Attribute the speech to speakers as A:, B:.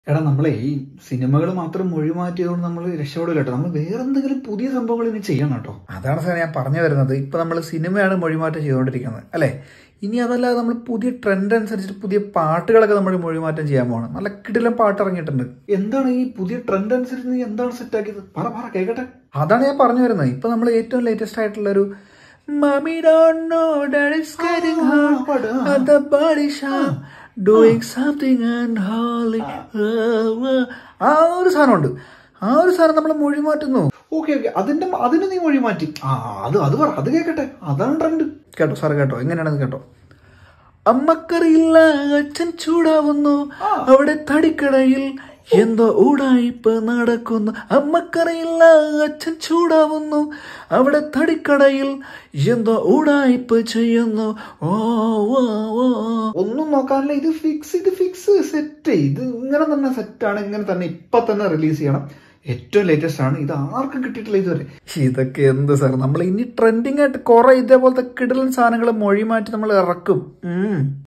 A: എടാ നമ്മളെ ഈ സിനിമകൾ മാത്രം മൊഴി മാറ്റിയതുകൊണ്ട് നമ്മൾ രക്ഷപ്പെടില്ല കേട്ടോ നമ്മൾ വേറെ എന്തെങ്കിലും പുതിയ സംഭവങ്ങൾ ഇനി ചെയ്യണം കേട്ടോ
B: അതാണ് സാർ ഞാൻ പറഞ്ഞു വരുന്നത് ഇപ്പൊ നമ്മൾ സിനിമയാണ് മൊഴിമാറ്റം ചെയ്തുകൊണ്ടിരിക്കുന്നത് അല്ലേ ഇനി അതല്ലാതെ നമ്മൾ പുതിയ ട്രെൻഡ് അനുസരിച്ചിട്ട് പുതിയ പാട്ടുകളൊക്കെ നമ്മൾ മൊഴിമാറ്റം ചെയ്യാൻ പോകണം നല്ല കിടിലം പാട്ട് ഇറങ്ങിയിട്ടുണ്ട്
A: എന്താണ് ഈ പുതിയ ട്രെൻഡ് അനുസരിച്ച് നീ എന്താണ് സെറ്റ് ആക്കിയത് പറ പറ കേക്കട്ടെ
B: അതാണ് ഞാൻ പറഞ്ഞു വരുന്നത് ഇപ്പൊ നമ്മൾ ഏറ്റവും ലേറ്റസ്റ്റ് ആയിട്ടുള്ള ഒരു Mommy don't know that it's getting
A: ആ,
B: hot
A: പാട്, ആ.
B: at the body shop doing something unholy. ആ ഒരു സാധനമുണ്ട് ആ ഒരു സാധനം നമ്മൾ മൊഴി മാറ്റുന്നു
A: ഓക്കെ ഓക്കെ അതിന്റെ അതിന് നീ മൊഴി മാറ്റി ആ അത് അത് പറ അത് കേക്കട്ടെ അതാണ് ട്രെൻഡ്
B: കേട്ടോ സാർ കേട്ടോ എങ്ങനെയാണെന്ന് കേട്ടോ അമ്മക്കറിയില്ല അച്ഛൻ ചൂടാവുന്നു അവിടെ തടിക്കടയിൽ എന്തോ ഊടായിപ്പ് നടക്കുന്നു അമ്മക്കറിയില്ല അച്ഛൻ ചൂടാവുന്നു അവിടെ തടിക്കടയിൽ എന്തോ ഊടായിപ്പ് ചെയ്യുന്നു ഓ ഓ ഓ
A: ഒന്നും നോക്കാനില്ല ഇത് ഫിക്സ് ഇത് ഫിക്സ് സെറ്റ് ഇത് ഇങ്ങനെ തന്നെ സെറ്റാണ് ഇങ്ങനെ തന്നെ ഇപ്പൊ തന്നെ റിലീസ് ചെയ്യണം ഏറ്റവും ലേറ്റസ്റ്റ് ആണ് ഇത് ആർക്കും കിട്ടിയിട്ടില്ല ഇതുവരെ
B: ഇതൊക്കെ എന്ത് സാർ നമ്മൾ ഇനി ട്രെൻഡിങ് ആയിട്ട് കുറെ ഇതേപോലത്തെ കിടലൻ സാധനങ്ങൾ മൊഴി മാറ്റി നമ്മൾ ഇറക്കും ഉം